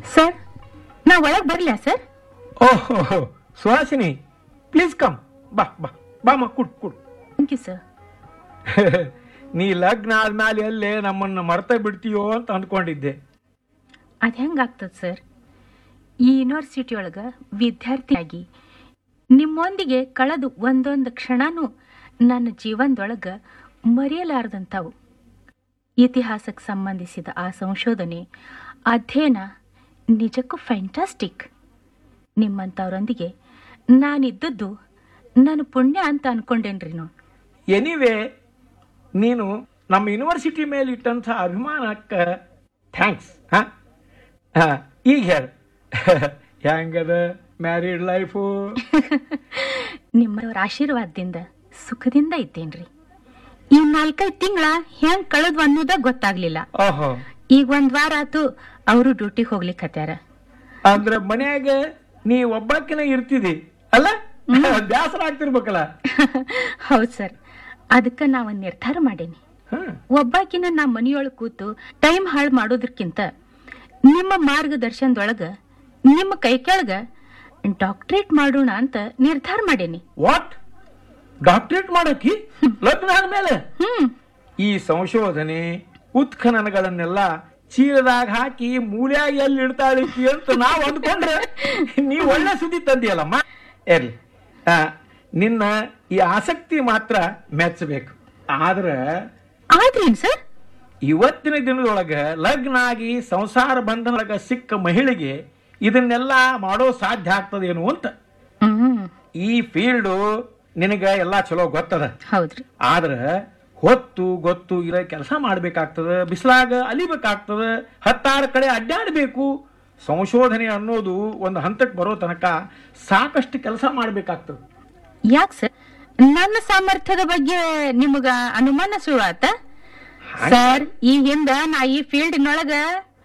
Sir ನಾ ಒಳಗ್ ಬರ್ಲಾ ಸರ್ ಓಹೋ ಸುಹಾಸಿನಿ ಪ್ಲೀಸ್ ಕಮ್ ಬಾ ಬಾ ಬಾಮ್ಮ ಕುಡ್ ಕುಡ್ ಥ್ಯಾಂಕ್ ಯು ಸರ್ ನೀ ಲಗ್ನ ಆದ್ಮೇಲೆ ಎಲ್ಲೇ ನಮ್ಮನ್ನ ಮರ್ತ ಬಿಡ್ತೀಯೋ ಅಂತ ಅಂದ್ಕೊಂಡಿದ್ದೆ ಅದು ಹೆಂಗಾಗ್ತದೆ ಸರ್ ಈ ಯೂನಿವರ್ಸಿಟಿ ಒಳಗೆ ವಿದ್ಯಾರ್ಥಿಯಾಗಿ ನಿಮ್ಮೊಂದಿಗೆ ಕಳೆದು ಒಂದೊಂದು ಕ್ಷಣನೂ ನನ್ನ ಜೀವನದೊಳಗೆ ಮರೆಯಲಾರದಂಥವು ಇತಿಹಾಸಕ್ಕೆ ಸಂಬಂಧಿಸಿದ ಆ ಸಂಶೋಧನೆ ಅಧ್ಯಯನ ನಿಜಕ್ಕೂ ಫ್ಯಾಂಟಾಸ್ಟಿಕ್ ನಿಮ್ಮಂಥವ್ರೊಂದಿಗೆ ನಾನಿದ್ದದ್ದು ನಾನು ಪುಣ್ಯ ಅಂತ ಅನ್ಕೊಂಡೇನ್ರಿ ನೋಡಿ ಎನಿವೇ ನೀನು ನಮ್ಮ ಯೂನಿವರ್ಸಿಟಿ ಮೇಲೆ ಇಟ್ಟಂಥ ಅಭಿಮಾನಕ್ಕೆ ಥ್ಯಾಂಕ್ಸ್ ಹಾಂ ಹಾಂ ಈಗ ಹೇಳ ಹೆಂಗದ ಮ್ಯಾರಿಡ್ ಲೈಫು ನಿಮ್ಮವರ ಆಶೀರ್ವಾದದಿಂದ ಸುಖದಿಂದ ಇದ್ದೇನ್ರಿ ಈ ನಾಲ್ಕೈದು ತಿಂಗಳ ಹೆಂಗ್ ಕಳೆದ್ವು ಅನ್ನೋದ ಗೊತ್ತಾಗ್ಲಿಲ್ಲ ಓಹೋ ಈಗ ಒಂದ್ ವಾರ ಆತು ಅವರು ಡ್ಯೂಟಿಗೆ ಹೋಗ್ಲಿಕ್ಕತ್ಯಾರ ಅಂದ್ರೆ ಮನ್ಯಾಗ ನೀ ಒಬ್ಬಾಕಿನ ಇರ್ತಿದಿ ಅಲ್ಲ ಬೇಸರ ಆಗ್ತಿರ್ಬೇಕಲ್ಲ ಹೌದ್ ಸರ್ ಅದಕ್ಕ ನಾ ಒಂದ್ ನಿರ್ಧಾರ ಮಾಡೇನಿ ಹಾಂ ಒಬ್ಬಾಕಿನ ನಾ ಮನಿಯೊಳಗ್ ಕೂತು ಟೈಮ್ ಹಾಳು ಮಾಡೋದಕ್ಕಿಂತ ನಿಮ್ಮ ಮಾರ್ಗದರ್ಶನದೊಳಗ ನಿಮ್ಮ ಕೈ ಕೆಳಗ ಡಾಕ್ಟ್ರೇಟ್ ಮಾಡೋಣ ಅಂತ ನಿರ್ಧಾರ ಮಾಡೇನಿ ವಾಟ್ ಡಾಕ್ಟರೇಟ್ ಮಾಡಕ್ಕಿ ಲಗ್ನ ಆದ್ಮೇಲೆ ಹ್ಮ್ ಈ ಸಂಶೋಧನೆ ಉತ್ಖನನಗಳನ್ನೆಲ್ಲ ಚೀಲದಾಗ ಹಾಕಿ ಮೂಲ್ಯಾಗ ಎಲ್ಲಿ ಇಡ್ತಾಳಿಕಿ ಅಂತ ನಾವು ಅಂದ್ಕೊಂಡ್ರೆ ನೀವು ಒಳ್ಳೆ ಸುದ್ದಿ ತಂದಿಯಲ್ಲಮ್ಮ ಎರ್ಲಿ ಆ, ನಿನ್ನ ಈ ಆಸಕ್ತಿ ಮಾತ್ರ ಮೆಚ್ಚಬೇಕು ಆದ್ರೆ ಆದ್ರೇನ್ ಸರ್ ಇವತ್ತಿನ ದಿನದೊಳಗೆ ಲಗ್ನ ಆಗಿ ಸಂಸಾರ ಬಂಧನೊಳಗ ಸಿಕ್ಕ ಮಹಿಳೆಗೆ ಇದನ್ನೆಲ್ಲ ಮಾಡೋ ಸಾಧ್ಯ ಆಗ್ತದೇನು ಅಂತ ಹ್ಮ್ ಈ ಫೀಲ್ಡು ನಿನಗೆ ಎಲ್ಲ ಚಲೋ ಗೊತ್ತದ ಹೌದ್ರಿ ಆದ್ರೆ ಹೊತ್ತು ಗೊತ್ತು ಇರೋ ಕೆಲಸ ಮಾಡ್ಬೇಕಾಗ್ತದ ಬಿಸಿಲಾಗ ಅಲಿಬೇಕಾಗ್ತದ ಹತ್ತಾರು ಕಡೆ ಅಡ್ಡಾಡಬೇಕು ಸಂಶೋಧನೆ ಅನ್ನೋದು ಒಂದು ಹಂತಕ್ಕೆ ಬರೋ ತನಕ ಸಾಕಷ್ಟು ಕೆಲಸ ಮಾಡ್ಬೇಕಾಗ್ತದ ಯಾಕ್ ಸರ್ ನನ್ನ ಸಾಮರ್ಥ್ಯದ ಬಗ್ಗೆ ನಿಮಗ ಅನುಮಾನ ಸುಳ್ವಾತ ಸರ್ ಈ ಹಿಂದ ನಾ ಈ ಫೀಲ್ಡ್ನೊಳಗ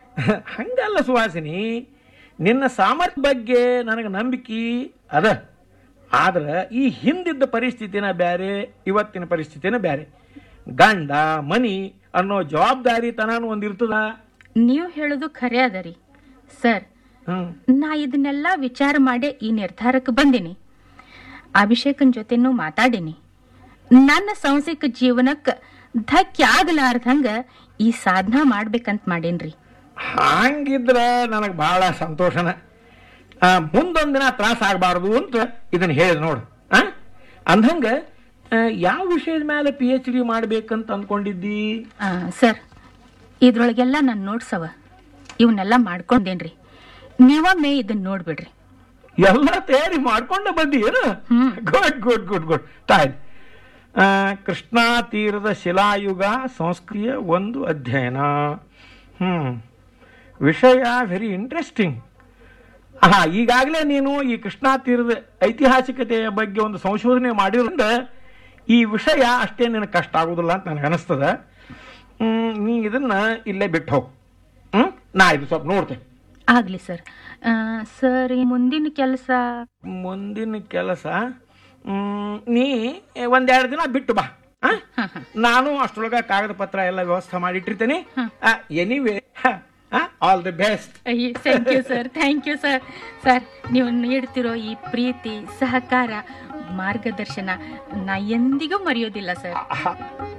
ಹಂಗಲ್ಲ ಸುಹಾಸಿನಿ ನಿನ್ನ ಸಾಮರ್ಥ್ಯ ಬಗ್ಗೆ ನನಗೆ ನಂಬಿಕೆ ಅದ ಆದ್ರೆ ಈ ಹಿಂದಿದ್ದ ಪರಿಸ್ಥಿತಿನ ಬ್ಯಾರೆ ಇವತ್ತಿನ ಪರಿಸ್ಥಿತಿನ ಬ್ಯಾರೆ ಗಂಡ ಮನಿ ಅನ್ನೋ ಜವಾಬ್ದಾರಿ ತನಾನು ಒಂದಿರ್ತದ ನೀವು ಹೇಳೋದು ಖರೆ ಅದರಿ ಸರ್ ಹ್ಮ್ ನಾ ಇದನ್ನೆಲ್ಲ ವಿಚಾರ ಮಾಡಿ ಈ ನಿರ್ಧಾರಕ್ಕೆ ಬಂದಿನಿ ಅಭಿಷೇಕನ್ ಜೊತೆನೂ ಮಾತಾಡಿನಿ ನನ್ನ ಸಂಸಾರಿಕ ಜೀವನಕ್ಕೆ ಧಕ್ಕೆ ಆಗಲಾರ್ದಂಗ ಈ ಸಾಧನಾ ಮಾಡ್ಬೇಕಂತ ಮಾಡೇನ್ರಿ ಹಂಗಿದ್ರೆ ನನಗೆ ಬಹಳ ಸಂತೋಷನ ಆ, ಮುಂದೊಂದ್ ದಿನ ತ್ರಾಸ ಆಗಬಾರ್ದು ಅಂತ ಇದನ್ನ ಹೇಳಿ ನೋಡು ಆ ಅಂದಂಗ ಆ, ಯಾವ ವಿಷಯದ ಮೇಲೆ ಪಿ ಎಚ್ ಡಿ ಮಾಡ್ಬೇಕಂತ ಅಂದ್ಕೊಂಡಿದ್ದಿ ಆ, ಸರ್ ಇದ್ರೊಳಗೆಲ್ಲ ನಾನು ನೋಡ್ಸವ ಇವನ್ನೆಲ್ಲ ಮಾಡ್ಕೊಂಡೇನ್ರಿ ನೀವೊಮ್ಮೆ ಇದನ್ನ ನೋಡ್ಬಿಡ್ರಿ ಎಲ್ಲ ತಯಾರಿ ಮಾಡ್ಕೊಂಡ ಬಂದಿ ಏನು ಹ್ಮ್. ಗುಡ್ ಗುಡ್ ಗುಡ್ ಗುಡ್ ತಾಯಿ ಕೃಷ್ಣಾ ತೀರದ ಶಿಲಾಯುಗ ಸಂಸ್ಕೃತಿಯ ಒಂದು ಅಧ್ಯಯನ ಹ್ಮ್ ವಿಷಯ ವೆರಿ ಇಂಟ್ರೆಸ್ಟಿಂಗ್ ಹಾ ಈಗಾಗಲೇ ನೀನು ಈ ಕೃಷ್ಣಾ ತೀರದ ಐತಿಹಾಸಿಕತೆಯ ಬಗ್ಗೆ ಒಂದು ಸಂಶೋಧನೆ ಮಾಡಿರೋದ್ರಿಂದ ಈ ವಿಷಯ ಅಷ್ಟೇ ನಿನಗೆ ಕಷ್ಟ ಆಗೋದಿಲ್ಲ ಅಂತ ನನಗೆ ಅನಿಸ್ತದ ಹ್ಮ್, ನೀ ಇದನ್ನ ಇಲ್ಲೇ ಬಿಟ್ಟು ಹೋಗು ಹ್ಮ್ ನಾ ಇದು ಸ್ವಲ್ಪ ನೋಡ್ತೆ ಆಗ್ಲಿ ಸರ್ ಆ, ಸರ್ ಈ ಮುಂದಿನ ಕೆಲಸ ಮುಂದಿನ ಕೆಲಸ ಮ್, ನೀ ಒಂದೆರಡು ದಿನ ಬಿಟ್ಟು ಬಾ ಆ? ನಾನು ಅಷ್ಟರೊಳಗ ಕಾಗದ ಪತ್ರ ಎಲ್ಲ ವ್ಯವಸ್ಥೆ ಮಾಡಿಟ್ಟಿರ್ತೇನೆ anyway all the best thank you sir thank you sir sir ನೀವು ನೀಡ್ತಿರೋ ಈ ಪ್ರೀತಿ ಸಹಕಾರ ಮಾರ್ಗದರ್ಶನ ನಾ ಎಂದಿಗೂ ಮರೆಯೋದಿಲ್ಲ ಸರ್